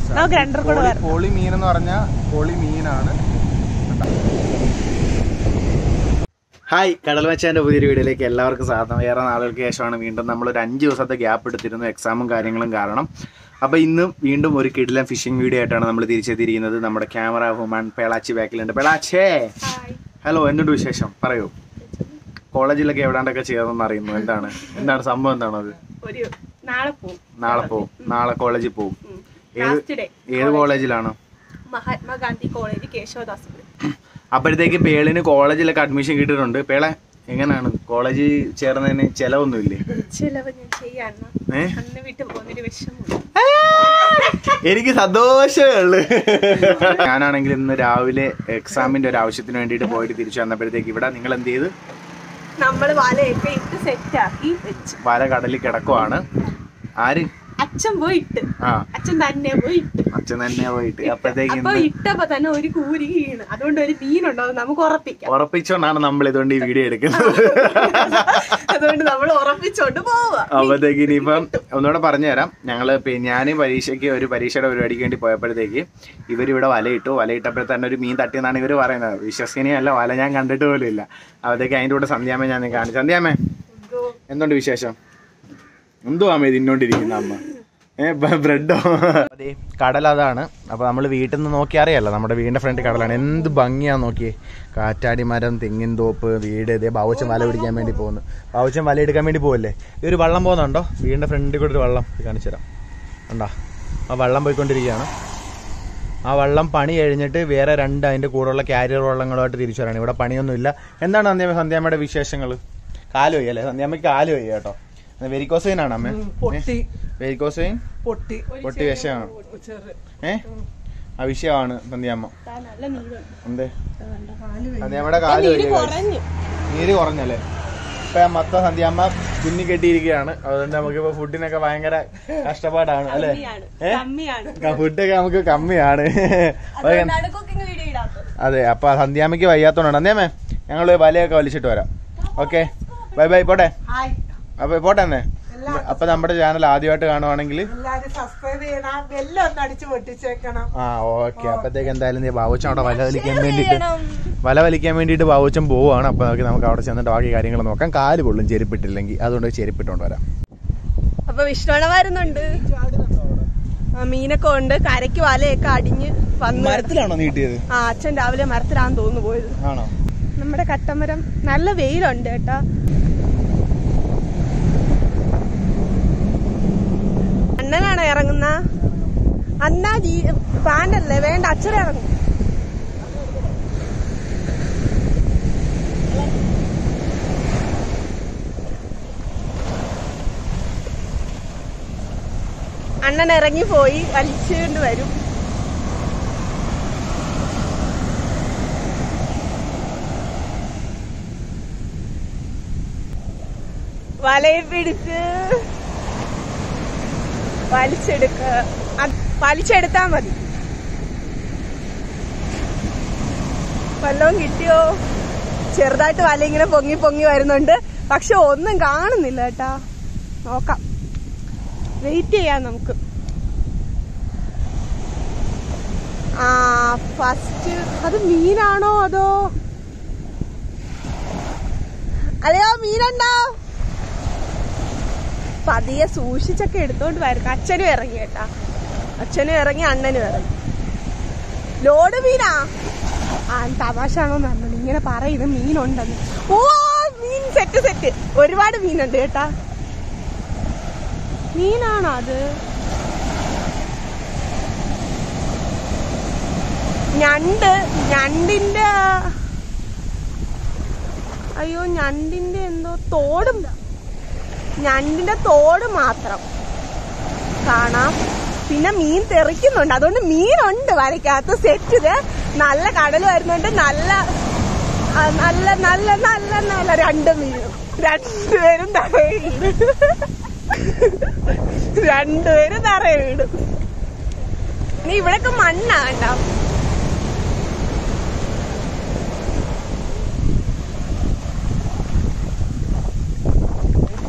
നമുക്ക് രണ്ടര കൂടെ പോളി- വരണം പോളി മീൻ എന്ന് പറഞ്ഞാൽ പൊളി മീനാണ് ഹായ് കടൽ മച്ചാൻ്റെ പുതിയൊരു വീഡിയോയിലേക്ക് എല്ലാവർക്കും സ്വാഗതം ഏറെ നാളുകൾക്ക് ശേഷമാണ് വീണ്ടും നമ്മൾ ഒരു അഞ്ച് ദിവസത്തെ ഗ്യാപ്പ് എടുത്തിരുന്നു എക്സാമും കാര്യങ്ങളും കാരണം അപ്പോൾ ഇന്ന് വീണ്ടും ഒരു കിടിലൻ ഫിഷിംഗ് വീഡിയോ ആയിട്ടാണ് നമ്മൾ തിരിച്ചെത്തിയിരിക്കുന്നത് നമ്മുടെ ക്യാമറ വുമാൻ പേളാച്ചി ബാക്കിലുണ്ട് പേളാച്ചേ ഹലോ എന്തുണ്ട് വിശേഷം പറയൂ കോളേജിലൊക്കെ എവിടാണ്ടൊക്കെ ചേർന്നെന്ന് അറിയുന്നു എന്താണ് എന്താണ് സംഭവം എന്താണ് അത് ഒരു നാളെ പോവും നാളെ പോവും നാളെ കോളേജിൽ പോവും ഏത് ലാസ്റ്റ് ഡേ ഏത് കോളേജിലാണ് മഹാത്മാഗാന്ധി കോളേജ് കേശവദാസപുരം അപ്പോഴത്തേക്ക് പേളിന് കോളേജിലൊക്കെ അഡ്മിഷൻ കിട്ടിയിട്ടുണ്ട് പേളെ എങ്ങനെയാണ് കോളേജിൽ ചേർന്നതിന് ചെലവൊന്നുമില്ലേ ചിലവ് ഞാൻ ചെയ്യാന്ന ഏ അന്ന് വീട്ടിൽ പോകുന്നൊരു വിഷമം എനിക്ക് സന്തോഷമേ ഉള്ളു ഞാനാണെങ്കിൽ ഇന്ന് രാവിലെ എക്സാമിന്റെ ഒരു ആവശ്യത്തിന് വേണ്ടിയിട്ട് പോയിട്ട് തിരിച്ചു വന്നപ്പോഴത്തേക്ക് ഇവിടെ നിങ്ങൾ എന്ത് ചെയ്ത് നമ്മള് വലയൊക്കെ ഇട്ട് സെറ്റ് ആക്കി വെച്ചു വല കടലിൽ കിടക്കുവാണ് ആര് അച്ഛൻ പോയി ഇട്ട് ആ അച്ഛൻ തന്നെ പോയി ഇട്ട് അച്ഛൻ തന്നെ പോയിട്ട് അപ്പോഴത്തേക്ക് അപ്പൊ ഇന്ന് ഇട്ടപ്പോ തന്നെ ഒരു കൂരി വീണ് അതുകൊണ്ട് ഒരു മീനുണ്ടാവും നമുക്ക് ഉറപ്പിക്കാം ഉറപ്പിച്ചോണ്ടാണ് നമ്മൾ ഇതുകൊണ്ട് ഈ വീഡിയോ എടുക്കുന്നത് അതുകൊണ്ട് നമ്മൾ ഉറപ്പിച്ചോണ്ട് പോവാ അപ്പോഴത്തേക്ക് ഇനിയിപ്പം ഒന്നുകൂടെ പറഞ്ഞു തരാം ഞങ്ങൾ ഞാൻ പരീക്ഷയ്ക്ക് ഒരു പരീക്ഷയുടെ പരിപാടിക്ക് വേണ്ടി പോയപ്പോഴത്തേക്ക് ഇവരിവിടെ വലയിട്ടു വലയിട്ടപ്പോൾ തന്നെ ഒരു മീൻ തട്ടിയെന്നാണ് ഇവർ പറയുന്നത് വിശ്വസനീയമല്ല വല ഞാൻ കണ്ടിട്ട് പോലും ഇല്ല അപ്പോഴത്തേക്ക് അതിൻ്റെ കൂടെ സന്ധ്യാമ്മ ഞാൻ നിങ്ങൾക്ക് കാണിച്ചു സന്ധ്യാമ്മേ എന്തുണ്ട് വിശേഷം എന്തുവാ അമ്മ ഇതിന്നോണ്ടിരിക്കുന്ന അമ്മ ഏ ബ്രെഡോ അതെ കടൽ അതാണ് അപ്പൊ നമ്മൾ വീട്ടിൽ നിന്ന് നോക്കി അറിയാലോ നമ്മുടെ വീടിന്റെ ഫ്രണ്ട് കടലാണ് എന്ത് ഭംഗിയാ നോക്കിയേ കാറ്റാടി മരം തെങ്ങിൻ തോപ്പ് വീട് ഇതേ ബാവുച്ചൻ വല പിടിക്കാൻ വേണ്ടി പോകുന്നു ബാവുച്ചൻ വല എടുക്കാൻ വേണ്ടി പോവല്ലേ ഈ ഒരു വള്ളം പോകുന്നുണ്ടോ വീടിന്റെ ഫ്രണ്ടിൽ കൂടെ ഒരു വള്ളം കാണിച്ചു തരാം ഉണ്ടോ ആ വള്ളം പോയിക്കൊണ്ടിരിക്കുകയാണ് ആ വള്ളം പണി കഴിഞ്ഞിട്ട് വേറെ രണ്ട് അതിന്റെ കൂടെയുള്ള കാരിയർ വള്ളങ്ങളുമായിട്ട് തിരിച്ചു വരാണ് ഇവിടെ പണിയൊന്നുമില്ല എന്താണ് സന്ധ്യാമ്മ സന്ധ്യാമ്മയുടെ വിശേഷങ്ങൾ കാല് വയ്യ അല്ലേ സന്ധ്യാമ്മയ്ക്ക് കാല് വയ്യ കേട്ടോ വെരിക്കോസൈനാണ് അമ്മ വെരിക്കോസൈൻ പൊട്ടി പൊട്ടി വിഷയമാണ് ഏ ആ വിഷയമാണ് സന്ധ്യാമ്മ നല്ല നീരുണ്ട് എന്തേ സന്ധ്യാമ്മയുടെ കാല് വയ്യ കുറഞ്ഞു നീര് കുറഞ്ഞല്ലേ ഇപ്പൊ ആ മൊത്തം സന്ധ്യാമ്മ കുഞ്ഞി കെട്ടിയിരിക്കുകയാണ് അതുകൊണ്ട് നമുക്കിപ്പോ ഫുഡിനൊക്കെ ഭയങ്കര കഷ്ടപ്പാടാണ് അല്ലേ കമ്മിയാണ് ഏ? കമ്മിയാണ് ഫുഡൊക്കെ നമുക്ക് കമ്മിയാണ് അതുകൊണ്ടാണ് കുക്കിംഗ് വീഡിയോ ഇടാത്തത് അതെ അപ്പൊ സന്ധ്യാമ്മയ്ക്ക് വയ്യാത്തോണ്ടാണ് സന്ധ്യാമ്മേ ഞങ്ങള് വലയൊക്കെ വലിച്ചിട്ട് വരാം ഓക്കെ ബൈ ബൈ പോട്ടെ ഹായ് അപ്പൊ പോട്ടെ എന്നേ അപ്പൊ നമ്മുടെ ചാനൽ ആദ്യമായിട്ട് കാണുവാണെങ്കിൽ എല്ലാരും സബ്സ്ക്രൈബ് ചെയ്യണം ബെല്ലും ഒന്ന് അടിച്ചു പൊട്ടിച്ചേക്കണം ആ ഓക്കെ അപ്പത്തേക്ക് എന്തായാലും നീ ബാബുച്ചൻ അവിടെ വല വലിക്കാൻ വേണ്ടിയിട്ട് വല വലിക്കാൻ വേണ്ടിയിട്ട് ബാബുച്ചൻ പോവുകയാണ് അപ്പൊ നമുക്ക് നമുക്ക് അവിടെ ചെന്നിട്ട് ബാക്കി കാര്യങ്ങൾ നോക്കാം കാല് കൊള്ളും ചെരുപ്പിട്ടില്ലെങ്കിൽ അതുകൊണ്ട് ചെരുപ്പിട്ടോണ്ട് വരാം അപ്പൊ വിഷ്ണുവണ വരുന്നുണ്ട് ആ, മീനൊക്കെ ഉണ്ട് കരയ്ക്ക് വലയൊക്കെ അടിഞ്ഞ് വന്ന് മരത്തിലാണോ നീട്ടിയത് ആ അച്ഛൻ രാവിലെ മരത്തിലാന്ന് തോന്നുന്നു പോയത് ആണോ നമ്മുടെ കട്ടമരം നല്ല വെയിലുണ്ട് കേട്ടാ അണ്ണനാണോ ഇറങ്ങുന്ന അന്നാ ജീ പാൻഡല്ലേ വേണ്ട അച്ഛൻ ഇറങ്ങും അണ്ണൻ ഇറങ്ങി പോയി വലിച്ചുകൊണ്ട് വരും വലയിൽ പിടിച്ച് വലിച്ചെടുക്ക അത് വലിച്ചെടുത്താ മതി വല്ലവും കിട്ടിയോ ചെറുതായിട്ട് വല ഇങ്ങനെ പൊങ്ങി പൊങ്ങി വരുന്നുണ്ട് പക്ഷെ ഒന്നും കാണുന്നില്ല കേട്ടാ നോക്കാം വെയിറ്റ് ചെയ്യാം നമുക്ക് ആ ഫസ്റ്റ് അത് മീനാണോ അതോ അല്ലയോ മീനുണ്ടോ പതിയെ സൂക്ഷിച്ചൊക്കെ എടുത്തോണ്ട് വരും അച്ഛനും ഇറങ്ങി കേട്ടാ അച്ഛനും ഇറങ്ങി അണ്ണനും ഇറങ്ങി ലോഡ് മീനാ ആ തമാശ ആണോന്ന് അറിഞ്ഞു ഇങ്ങനെ പറയുന്നു മീനുണ്ടെന്ന് ഓ മീൻ സെറ്റ് സെറ്റ് ഒരുപാട് മീനുണ്ട് കേട്ടാ മീനാണോ അത് ഞണ്ട് ഞണ്ടിന്റെ അയ്യോ ഞണ്ടിന്റെ എന്തോ തോടും ഞണ്ടിന്റെ തോട് മാത്രം കാണാം പിന്നെ മീൻ തെറിക്കുന്നുണ്ട് അതുകൊണ്ട് മീനുണ്ട് വരയ്ക്കകത്ത് സെറ്റ് ഇത് നല്ല കടൽ വരുന്നുണ്ട് നല്ല ആ, നല്ല നല്ല നല്ല നല്ല രണ്ട് മീനും രണ്ടുപേരും തറയെ വീട് രണ്ടുപേരും തറയെ വീട് ഇനി ഇവിടൊക്കെ മണ്ണാ കണ്ടോ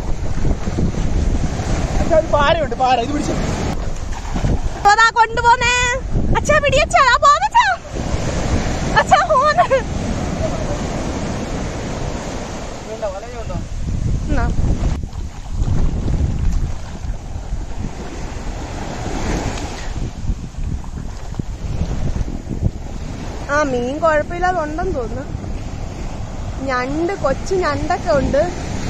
പാരയുണ്ട് പാര ഇത് പിടിച്ചു അതാ കൊണ്ടുപോന്നേ അച്ഛാ പിടി അച്ഛാ ആ പോന്നച്ചാ അച്ഛാ പോന്ന് എന്നാ. ആ മീൻ കുഴപ്പമില്ലാതെ ഉണ്ടെന്ന് തോന്നുന്നു ഞണ്ട് കൊച്ചു ഞണ്ടൊക്കെ ഉണ്ട്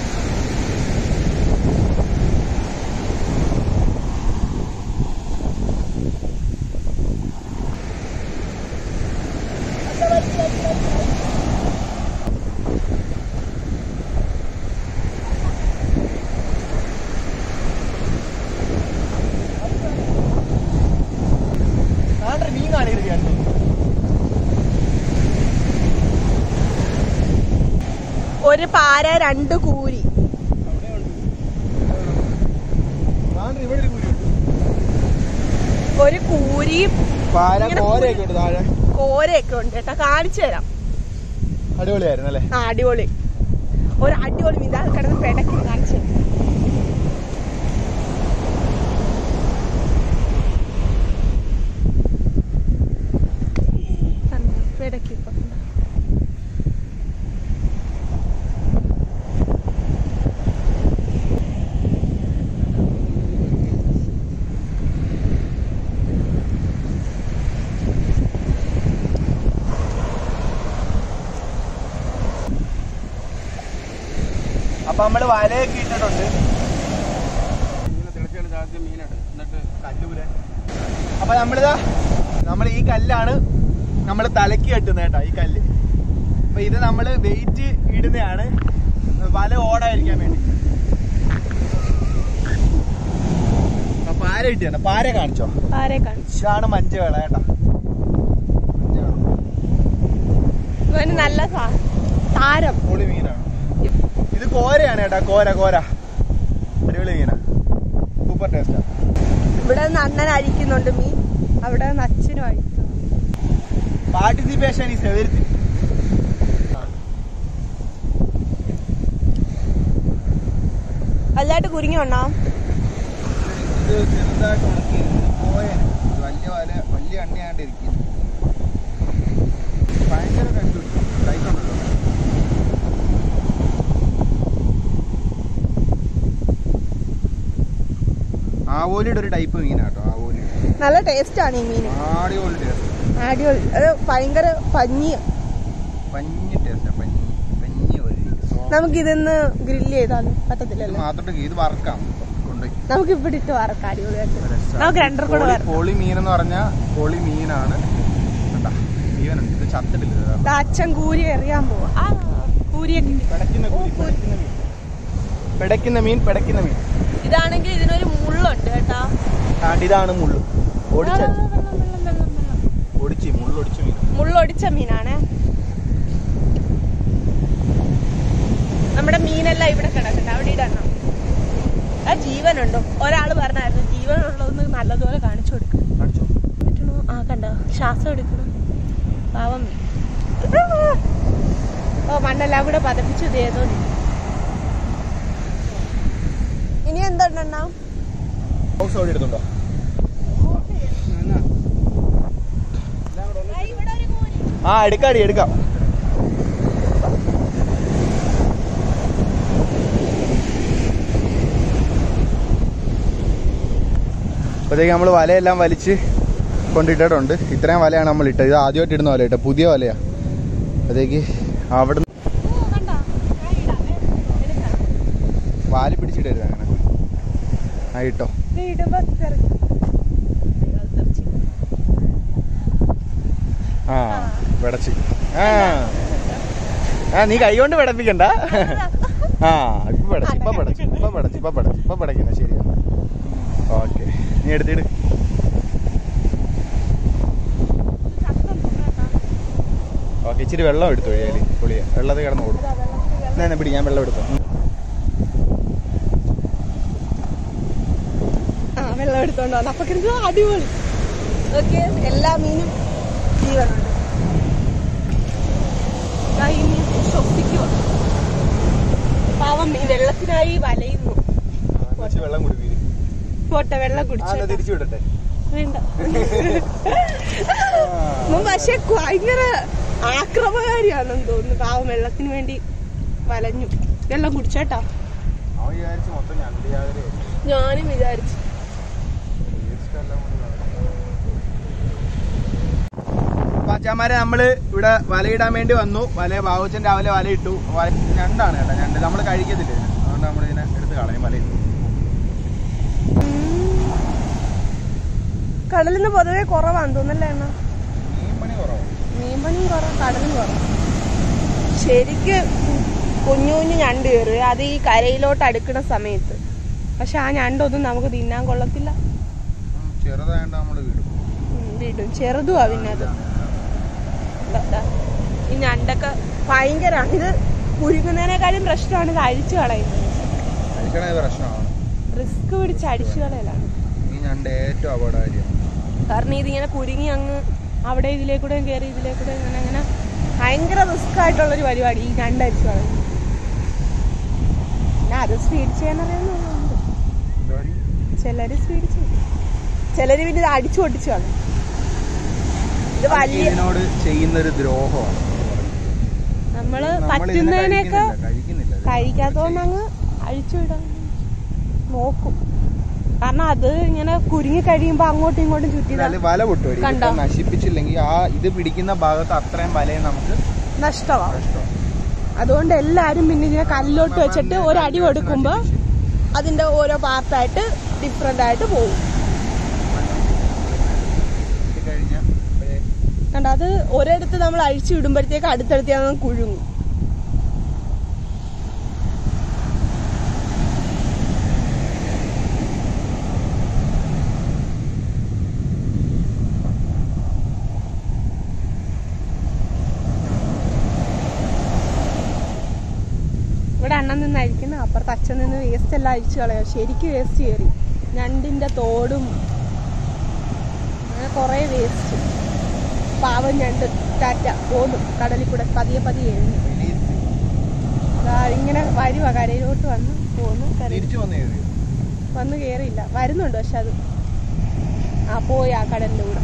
മീൻ കാണിക്കരുത് ഒരു പാര രണ്ട് കൂരി ഇവിടെ ഒരു കുരുണ്ട് ഒരു കൂരിയും പാല ഇങ്ങനെ കോരയൊക്കെ ഉണ്ട് താഴെ കോരയൊക്കെ ഉണ്ട് കേട്ടോ കാണിച്ചു തരാം അടിപൊളിയായിരുന്നു അല്ലേ ആ അടിപൊളി ഒരു അടിപൊളി മീൻ ദാ കിടന്ന് പെടക്കി കാണിച്ചു തരാം. കണ്ടോ? പെടക്കി ഇപ്പൊ കണ്ടോ? അപ്പൊ നമ്മള് വലയൊക്കെ ഇട്ടിട്ടുണ്ട് അപ്പൊ നമ്മളിതാ നമ്മൾ ഈ കല്ലാണ് നമ്മൾ തലക്ക് കെട്ടുന്നത് കേട്ടോ ഈ കല്ല് അപ്പൊ ഇത് നമ്മള് വെയിറ്റ് ഇടുന്നതാണ് വല ഓടാതിരിക്കാൻ വേണ്ടി അപ്പൊ പാര കിട്ടിയാണ് പാര കാണിച്ചോ ആരെ കാണിച്ചു ഇതാണ് മഞ്ചവേള കേട്ടോ മഞ്ചവേള. ഇവന് നല്ല സാ- താരം പൊളി മീനാണ് ഇത് കോരയാണ് കേട്ടാ കോര കോര അടിപൊളി മീനാ സൂപ്പർ ടേസ്റ്റാ ഇവിടെ നിന്ന് അണ്ണൻ അഴിക്കുന്നുണ്ട് മീൻ അവിടെ നിന്ന് അച്ഛനും അഴിക്കുന്നു പാർട്ടിസിപ്പേഷൻ ഈസ് എവരിത്തിങ് വലുതായിട്ട് കുരുങ്ങി ഉണ്ടാവും ഇത് ചെറുതായിട്ട് ഉണക്കി പോയേനെ ഇത് വലിയ വല വലിയ അണ്ണയാണ്ട് ഇരിക്കുന്നു ഭയങ്കര കണ്ടുപിടിക്കും കൈക്കൊണ്ടല്ലോ ആവോലിയുടെ ഒരു ടൈപ്പ് മീനാട്ടോ ആവോലി നല്ല ടേസ്റ്റ് ആണ് ഈ മീൻ അടിപൊളി ടേസ്റ്റ് അടിപൊളി അത് ഭയങ്കര പഞ്ഞി പഞ്ഞി ടേസ്റ്റാ പഞ്ഞി പഞ്ഞി പോലെ നമുക്ക് ഇതിന്ന് ഗ്രില്ല് ചെയ്താലും ഇത് പറ്റത്തില്ലല്ലോ മാത്രം ഇത് വറക്കാം കൊണ്ടുപോയി നമുക്ക് ഇവിടെ ഇട്ട് വറക്കാം അടിപൊളിയായിട്ട് നമുക്ക് രണ്ടര കൂടെ പൊളി- വറക്കാം പൊളി മീൻ എന്ന് പറഞ്ഞാൽ പൊളി മീനാണ് കണ്ടാ ജീവനുണ്ട് ഇത് ചത്തിട്ടില്ല ഇത് ദാ അച്ഛൻ കൂരി എറിയാൻ പോവാ ആ കൂരിയൊക്കെ കിട്ടി. പിടയ്ക്കുന്ന കൂലി, പിടയ്ക്കുന്ന മീൻ പിടയ്ക്കുന്ന മീൻ പിടയ്ക്കുന്ന മീൻ ഇതാണെങ്കിൽ ഇതിനൊരു മുള്ളുണ്ട് കേട്ടാ ആണ്ട് ഇതാണ് മുള്ളു ഓടിച്ച വെള്ളം, വെള്ളം, വെള്ളം, വെള്ളം, വെള്ളം. ഒടിച്ച് മുള്ളൊടിച്ച മീൻ മുള്ളൊടിച്ച മീനാണ് നമ്മുടെ മീനെല്ലാം ഇവിടെ കിടക്കണ്ട അവിടെ ഇടണം ആ ജീവനുണ്ടോ ഒരാള് പറഞ്ഞായിരുന്നു ജീവനുള്ളതൊന്ന് നല്ലതുപോലെ കാണിച്ചു കൊടുക്കും കാണിച്ചോ പറ്റണോ ആ കണ്ടോ ശ്വാസം എടുക്കണം പാവം മീൻ. ഓ മണ്ണെല്ലാം കൂടെ പതപ്പിച്ച് ചെയ്തോ ഇനി എന്തുണ്ടെണ്ണ ഹൗസ് അവിടെ എടുത്തുണ്ടോ ആ എടുക്കാടി എടുക്കാം അപ്പോഴത്തേക്ക് നമ്മൾ വലയെല്ലാം വലിച്ച് കൊണ്ടിട്ടിട്ടുണ്ട് ഇത്രയും വലയാണ് നമ്മൾ ഇട്ടത് ഇത് ആദ്യമായിട്ട് ഇടുന്ന വല ഇട്ടോ പുതിയ വലയാ അപ്പോഴത്തേക്ക് അവിടെ വാല് പിടിച്ചിട്ടരുത് അങ്ങനെ ആ ഇട്ടോ ഇടുമ്പോ തെറിക്കും. അയ്യോ, അത് തെറിച്ചു. ആ വിടച്ച് ആ ആ നീ കൈ കൊണ്ട് വിടപ്പിക്കണ്ട ആ ഇപ്പൊ പടച്ച് ഇപ്പൊ പടച്ച് ഇപ്പൊ പടച്ച് ഇപ്പൊ പടച്ച് ഇപ്പൊ പടക്കുന്ന ശരിയാ ഓക്കെ നീ എടുത്തിട് ഓക്കെ ഇച്ചിരി വെള്ളം എടുത്തു കഴിയാല് പൊളിയ വെള്ളത്തിൽ കിടന്ന് ഓടും എന്നാ എന്നാ പിടി ഞാൻ വെള്ളം എടുത്തു ആ വെള്ളം എടുത്തോണ്ട് വന്നു അപ്പൊ കരുതി അടിപൊളി ഓക്കെ എല്ലാ മീനും ജീവനുണ്ട് ദാ ഈ മീൻ ശ്വസിക്കുക പാവം മീൻ വെള്ളത്തിനായി വലയുന്നു വെള്ളം കുടിപ്പീര് പോട്ടെ വെള്ളം ആ കുടിച്ചു തിരിച്ചു വിടട്ടെ വേണ്ട അവൻ പക്ഷെ ഭയങ്കര ആക്രമകാരിയാണെന്ന് തോന്നുന്നു പാവം വെള്ളത്തിന് വേണ്ടി വലഞ്ഞു വെള്ളം കുടിച്ചോട്ടോ അവൻ വിചാരിച്ചു മൊത്തം ഞണ്ടിയാകരെ ഞാനും വിചാരിച്ചു അപ്പൊ അച്ഛന്മാരെ നമ്മള് ഇവിടെ വലയിടാൻ വേണ്ടി വന്നു വല ബാബുച്ചൻ രാവിലെ വല ഇട്ടു വല- ഞണ്ടാണ് കേട്ടോ ഞണ്ട് നമ്മൾ കഴിക്കത്തില്ല ഇതിനെ. അതുകൊണ്ട് നമ്മൾ ഇതിനെ എടുത്ത് കളയും വലയിട്ട് കടലിൽ നിന്ന് പൊതുവെ കുറവാന്ന് തോന്നല്ലേ എണ്ണ മീൻ പണി കുറവാണ് മീൻപണിയും കുറവ് കടലും കുറവ് ശരിക്ക് കുഞ്ഞു കുഞ്ഞു ഞണ്ട് കയറുക അത് ഈ കരയിലോട്ട് അടുക്കുന്ന സമയത്ത് പക്ഷെ ആ ഞണ്ടൊന്നും നമുക്ക് തിന്നാൻ കൊള്ളത്തില്ല ചെറുതായോണ്ട് നമ്മള് വീടും ഉം, വിടും ചെറുതുവാ പിന്നെ അത് ദാ, ദാ. ഈ ഞണ്ടൊക്കെ ഭയങ്കരമാണ് ഇത് കുരുങ്ങുന്നതിനേക്കാളും പ്രശ്നമാണ് ഇത് അഴിച്ചു കളയുന്നത് കഴിക്കണേ പ്രശ്നമാണ് റിസ്ക് പിടിച്ച് അടിച്ചു കളയലാണ് ഈ ഞണ്ട് ഏറ്റവും അപകടകാരിയാണ് കാരണം ഇതിങ്ങനെ കുരുങ്ങി അങ്ങ് അവിടെ ഇതിലേക്കൂടെ കയറി ഇതിലേക്കൂടെ ഇങ്ങനെ അങ്ങനെ ഭയങ്കര റിസ്ക് ആയിട്ടുള്ളൊരു പരിപാടി ഈ രണ്ട് അരിച്ചു കളയുന്നത് പിന്നെ അത് സ്പീഡ് ചെയ്യാനറിയാവുന്നുണ്ട് ചിലര് സ്പീഡ് ചെയ്യും ചിലര് പിന്നെ ഇത് അടിച്ചു പൊട്ടിച്ചു കളയും ഇത് വലിയ ഇതിനോട് ചെയ്യുന്നൊരു ദ്രോഹമാണ് നമ്മള് നമ്മൾ ഇതിനെ പറ്റുന്നതിനൊക്കെ കഴിക്കുന്നില്ല, കഴിക്കുന്നില്ല ഇത്. കഴിക്കാത്തോണ്ട് അങ്ങ് അഴിച്ചു വിടാൻ നോക്കും കാരണം അത് ഇങ്ങനെ കുരുങ്ങി കഴിയുമ്പോ അങ്ങോട്ടും ഇങ്ങോട്ടും ചുറ്റിതാ ഇതില് വല പൊട്ടും കണ്ടോ? നശിപ്പിച്ചില്ലെങ്കിൽ ആ ഇത് പിടിക്കുന്ന ഭാഗത്ത് അത്രയും വലയും നമുക്ക് നഷ്ടമാവും നഷ്ടമാണ് അതുകൊണ്ട് എല്ലാരും പിന്നെ ഇങ്ങനെ കല്ലിലോട്ട് വെച്ചിട്ട് ഒരടി കൊടുക്കുമ്പോ അതിന്റെ ഓരോ പാർട്ടായിട്ട് ഡിഫറെന്റ് ആയിട്ട് പോകും ഇത് കഴിഞ്ഞാ ഇപ്പഴേ കണ്ട അത് ഒരിടത്ത് നമ്മൾ അഴിച്ചു വിടുമ്പോഴത്തേക്ക് അടുത്തടുത്ത് അത് കുഴുങ്ങും ഇവിടെ അണ്ണൻ നിന്ന് അഴിക്കുന്ന അപ്പുറത്ത് അച്ഛൻ നിന്ന് വേസ്റ്റ് എല്ലാം അഴിച്ചു കളയാം ശരിക്കും വേസ്റ്റ് കയറി ഞണ്ടിന്റെ തോടും അങ്ങനെ കുറേ വേസ്റ്റ് പാവം ഞണ്ട് ടാറ്റ പോന്നു കടലിൽ കൂടെ പതിയെ പതിയെ എഴുന്നു റിലീസ് ദാ ഇങ്ങനെ വരുവാ കരയിലോട്ട് വന്ന് പോന്നു കരയിൽ തിരിച്ചു വന്നു കയറി വന്ന് കേറിയില്ല വരുന്നുണ്ട് പക്ഷെ അത് ആ പോയി ആ കടലിന്റെ കൂടെ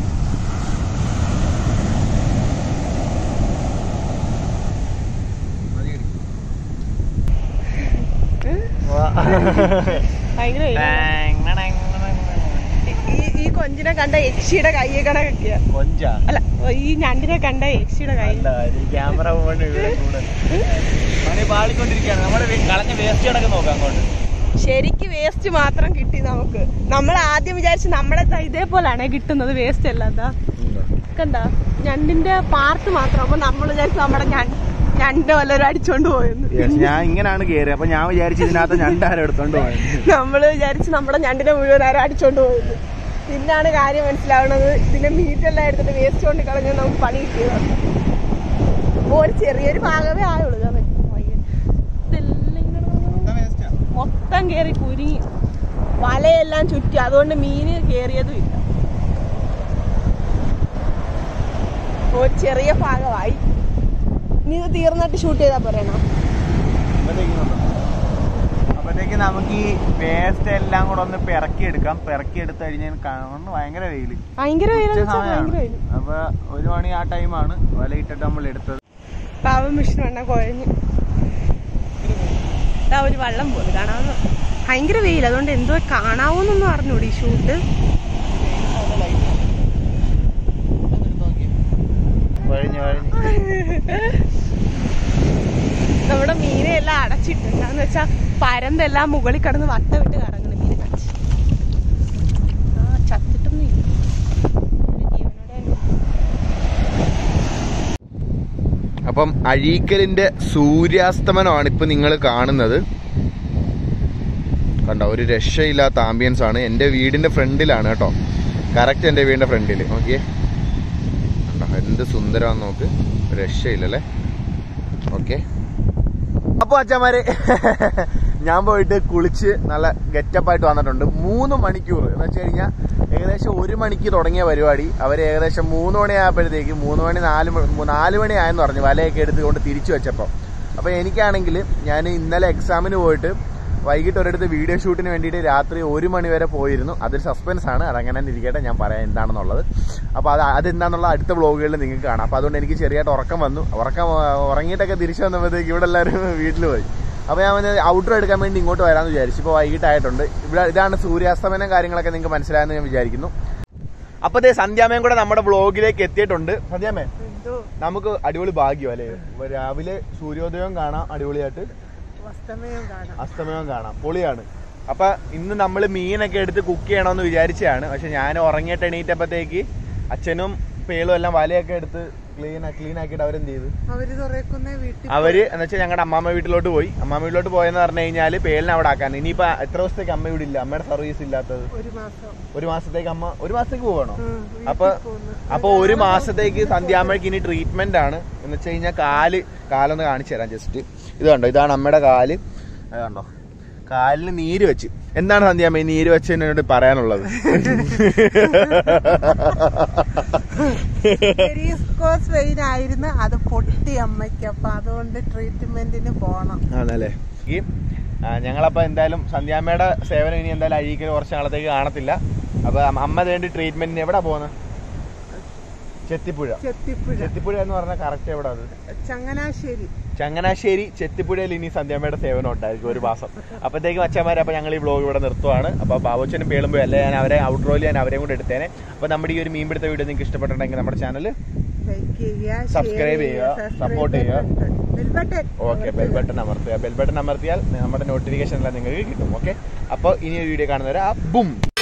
മതിയടി. ഭയങ്കര വെയിലാ. ഈ ഈ കൊഞ്ചിനെ കണ്ട യക്ഷിയുടെ കൈ കണക്കൊക്കെയാ കൊഞ്ചാ അല്ല ഈ ഞണ്ടിനെ കണ്ട യക്ഷിയുടെ കൈ ക്യാമറ പോകണ്ട ഇവിടെ കൂടെ മണി പാളിക്കൊണ്ടിരിക്കുകയാണ് നമ്മുടെ വേ- കളഞ്ഞ വേസ്റ്റ് കിടക്ക് നോക്കാം അങ്ങോട്ട് ശരിക്ക് വേസ്റ്റ് മാത്രം കിട്ടി നമുക്ക് നമ്മൾ ആദ്യം വിചാരിച്ച് നമ്മുടെ ദാ ഇതേപോലാണേ കിട്ടുന്നത് വേസ്റ്റ് അല്ല എന്താ കണ്ട ഞണ്ടിന്റെ പാർട്ട് മാത്രം അപ്പൊ നമ്മൾ വിചാരിച്ചു നമ്മുടെ ഞണ്ട് ഞണ്ട് വല്ലവരും അടിച്ചോണ്ട് പോയെന്ന് ഞാൻ ഇങ്ങനെയാണ് കയറി അപ്പൊ ഞാൻ വിചാരിച്ചു ഇതിനകത്ത് ഞണ്ടാരം എടുത്തോണ്ട് പോയത് നമ്മള് വിചാരിച്ച് നമ്മുടെ ഞണ്ടിനെ മുഴുവൻ ആരും അടിച്ചോണ്ട് പോയത് പിന്നാണ് കാര്യം മനസ്സിലാവുന്നത് ഇതിന്റെ മീറ്റ് എല്ലാം എടുത്തിട്ട് വേസ്റ്റ് കൊണ്ട് കളഞ്ഞ് നമുക്ക് പണി കിട്ടിയതാണ് അപ്പൊ ഒരു ചെറിയൊരു ഭാഗമേ ആയുള്ളൂ ഇതാ മതി. ഭയങ്കര. ഇതെല്ലാം ഇങ്ങനെ മൊത്തം കേറി കുരുങ്ങി വലയെല്ലാം ചുറ്റി അതുകൊണ്ട് മീന് കേറിയതും ഇല്ല ഒരു ചെറിയ ഭാഗമായി ഇനി ഇത് തീർന്നിട്ട് ഷൂട്ട് ചെയ്താ പറയണോ അപ്പത്തേക്ക് നമുക്ക് ഈ വേസ്റ്റ് എല്ലാം കൂടെ ഒന്ന് പിറക്കി എടുക്കാം പിറക്കി എടുത്ത് കഴിഞ്ഞാൽ കാണുന്നു ഭയങ്കര വെയില് ഭയങ്കര ഉച്ച വെയിലെന്ന് വെച്ചാ ഭയങ്കര സമയമാണ് വെയില് അപ്പൊ ഒരു മണി ആ ടൈമാണ് വലയിട്ടിട്ട് നമ്മൾ എടുത്തത് പാവം വിഷ്ണു എണ്ണ കുഴഞ്ഞ് ഇതാ ഒരു വള്ളം പോലെ കാണാവുന്ന ഭയങ്കര വെയിൽ അതുകൊണ്ട് എന്തോ കാണാവോന്നൊന്നും അറിഞ്ഞൂടി ഈ ഷൂട്ട് വഴിഞ്ഞ് വഴിഞ്ഞ് നമ്മുടെ മീനെ എല്ലാം അടച്ചിട്ട് എന്താന്ന് വെച്ചാ പരന്തെല്ലാം മുകളിൽ കിടന്ന് വട്ട വിട്ട് കറങ്ങുന്നു മീനെ കടിച്ച് ആ ചത്തിട്ടൊന്നും ഇല്ല ഒരു ജീവനോടെ ഉണ്ട്. അപ്പം അഴീക്കലിന്റെ സൂര്യാസ്തമനമാണ് ഇപ്പൊ നിങ്ങൾ കാണുന്നത് കണ്ടോ ഒരു രക്ഷയില്ലാത്ത ആംബിയൻസ് ആണ് എൻ്റെ വീടിന്റെ ഫ്രണ്ടിലാണ് കേട്ടോ കറക്റ്റ് എൻ്റെ വീടിന്റെ ഫ്രണ്ടിൽ നോക്കിയേ കണ്ടോ എന്ത് സുന്ദരമാന്ന് നോക്ക് ഒരു രക്ഷയില്ലല്ലേ ഓക്കെ അപ്പോൾ അച്ഛന്മാരെ ഞാൻ പോയിട്ട് കുളിച്ച് നല്ല ഗെറ്റപ്പായിട്ട് വന്നിട്ടുണ്ട് മൂന്ന് മണിക്കൂർ എന്ന് വെച്ച് കഴിഞ്ഞാൽ ഏകദേശം ഒരു മണിക്ക് തുടങ്ങിയ പരിപാടി അവർ ഏകദേശം മൂന്ന് മണിയായപ്പോഴത്തേക്ക് മൂന്ന് മണി നാല് മണി നാല് മണിയായെന്ന് പറഞ്ഞു വലയൊക്കെ എടുത്തുകൊണ്ട് തിരിച്ചു വെച്ചപ്പോൾ അപ്പോൾ എനിക്കാണെങ്കിൽ ഞാൻ ഇന്നലെ എക്സാമിന് പോയിട്ട് വൈകിട്ട് ഒരിടത്ത് വീഡിയോ ഷൂട്ടിന് വേണ്ടിയിട്ട് രാത്രി ഒരു മണി വരെ പോയിരുന്നു അതൊരു സസ്പെൻസ് ആണ് അതങ്ങനെ തന്നെ ഇരിക്കട്ടെ ഞാൻ പറയാം എന്താണെന്നുള്ളത് അപ്പോൾ അത് അതെന്താണെന്നുള്ള അടുത്ത വ്ളോഗുകളിൽ നിങ്ങൾക്ക് കാണാം അപ്പോൾ അതുകൊണ്ട് എനിക്ക് ചെറിയായിട്ട് ഉറക്കം വന്നു ഉറക്കം ആ, ഉറങ്ങിയിട്ടൊക്കെ തിരിച്ചു വന്നപ്പോഴത്തേക്ക് ഇവിടെ എല്ലാവരും വീട്ടിൽ പോയി അപ്പോൾ ഞാൻ വന്ന് ഔട്ടർ എടുക്കാൻ വേണ്ടി ഇങ്ങോട്ട് വരാമെന്ന് വിചാരിച്ചു ഇപ്പോൾ വൈകിട്ടായിട്ടുണ്ട് ഇവിടെ ഇതാണ് സൂര്യാസ്തമനം കാര്യങ്ങളൊക്കെ നിങ്ങൾക്ക് മനസ്സിലായെന്ന് ഞാൻ വിചാരിക്കുന്നു അപ്പോൾ ദേ സന്ധ്യാമയും കൂടെ നമ്മുടെ വ്ളോഗിലേക്ക് എത്തിയിട്ടുണ്ട് സന്ധ്യാമേ എന്തോ നമുക്ക് അടിപൊളി ഭാഗ്യം അല്ലേ രാവിലെ സൂര്യോദയം കാണാം അടിപൊളിയായിട്ട് അസ്തമയം കാണാം അസ്തമയം കാണാം പൊളിയാണ് അപ്പൊ ഇന്ന് നമ്മൾ മീനൊക്കെ എടുത്ത് കുക്ക് ചെയ്യണമെന്ന് വിചാരിച്ചതാണ് പക്ഷെ ഞാൻ ഉറങ്ങിയിട്ട് എണീറ്റപ്പോഴത്തേക്ക് അച്ഛനും പേളും എല്ലാം വലയൊക്കെ എടുത്ത് ക്ലീൻ ക്ലീൻ ആക്കിയിട്ട് അവരെന്ത് ചെയ്തു അവര് തുറക്കുന്ന വീട്ടിൽ അവര് എന്ന് വെച്ചാൽ ഞങ്ങളുടെ അമ്മാമ്മ വീട്ടിലോട്ട് പോയി അമ്മാമ്മ വീട്ടിലോട്ട് പോയെന്ന് പറഞ്ഞു കഴിഞ്ഞാൽ പേലിനെ അവിടെ ആക്കാൻ ഇനിയിപ്പോ എത്ര ദിവസത്തേക്ക് അമ്മ ഇവിടെ ഇല്ല അമ്മയുടെ സർവീസ് ഇല്ലാത്തത് ഒരു മാസം ഒരു മാസത്തേക്ക് അമ്മ ഒരു മാസത്തേക്ക് പോകണോ ഉം, വീട്ടിൽ അപ്പൊ പോന്ന്. അപ്പൊ ഒരു മാസത്തേക്ക് സന്ധ്യാമ്മയ്ക്ക് ഇനി ട്രീറ്റ്മെന്റ് ആണ് എന്ന് വെച്ച് കഴിഞ്ഞാൽ കാല് കാലൊന്ന് കാണിച്ചു തരാം ജസ്റ്റ് ഇത് കണ്ടോ ഇതാണ് അമ്മയുടെ കാല് അത് കണ്ടോ കാലിന് നീര് വെച്ച് എന്താണ് സന്ധ്യാമ്മ ഈ നീര് വെച്ചതിനോട് പറയാനുള്ളത് വെരിക്കോസ് വെയിൻ ആയിരുന്നു അത് പൊട്ടി അമ്മയ്ക്ക് അപ്പൊ അതുകൊണ്ട് ട്രീറ്റ്മെന്റിന് പോണം ആണല്ലേ ഈ ആ, ഞങ്ങളപ്പോ എന്തായാലും സന്ധ്യാമ്മയുടെ സേവനം ഇനി എന്തായാലും അഴീക്കൽ കുറച്ച് നാളത്തേക്ക് കാണത്തില്ല അപ്പൊ അമ്മ- അമ്മ വേണ്ടി ട്രീറ്റ്മെന്റിന് എവിടെ പോകുന്നത് ചെത്തിപ്പുഴ ചെത്തിപ്പുഴ ചെത്തിപ്പുഴ എന്ന് പറഞ്ഞാൽ കറക്റ്റ് എവിടെ അത് ചങ്ങനാശ്ശേരി ചങ്ങനാശ്ശേരി ചെത്തിപ്പുഴയിൽ ഇനി സന്ധ്യാമ്മയുടെ സേവനം ഉണ്ടായിരിക്കും ഒരു മാസം അപ്പോഴത്തേക്കും അച്ഛന്മാരെ അപ്പോൾ ഞങ്ങൾ ഈ വ്ളോഗ് ഇവിടെ നിർത്തുവാണ് അപ്പോൾ ബാബുച്ചനും പേളുമ്പോൾ അല്ലേ ഞാൻ അവരെ ഔട്ട്റോയിൽ ഞാൻ അവരെയും കൂടെ എടുത്തേനെ അപ്പോൾ നമ്മുടെ ഈ ഒരു മീൻ പിടുത്ത വീഡിയോ നിങ്ങൾക്ക് ഇഷ്ടപ്പെട്ടിട്ടുണ്ടെങ്കിൽ നമ്മുടെ ചാനൽ ലൈക്ക് ചെയ്യുക Subscribe ചെയ്യുക, support ചെയ്യുക. ബെൽബട്ടൺ ഓക്കെ ബെൽ ബട്ടൺ അമർത്തുക ബെൽ ബട്ടൺ അമർത്തിയാൽ നമ്മുടെ നോട്ടിഫിക്കേഷൻ എല്ലാം നിങ്ങൾക്ക് കിട്ടും ഓക്കെ അപ്പോൾ ഇനി ഒരു വീഡിയോ കാണുന്നവരെ ആ ബും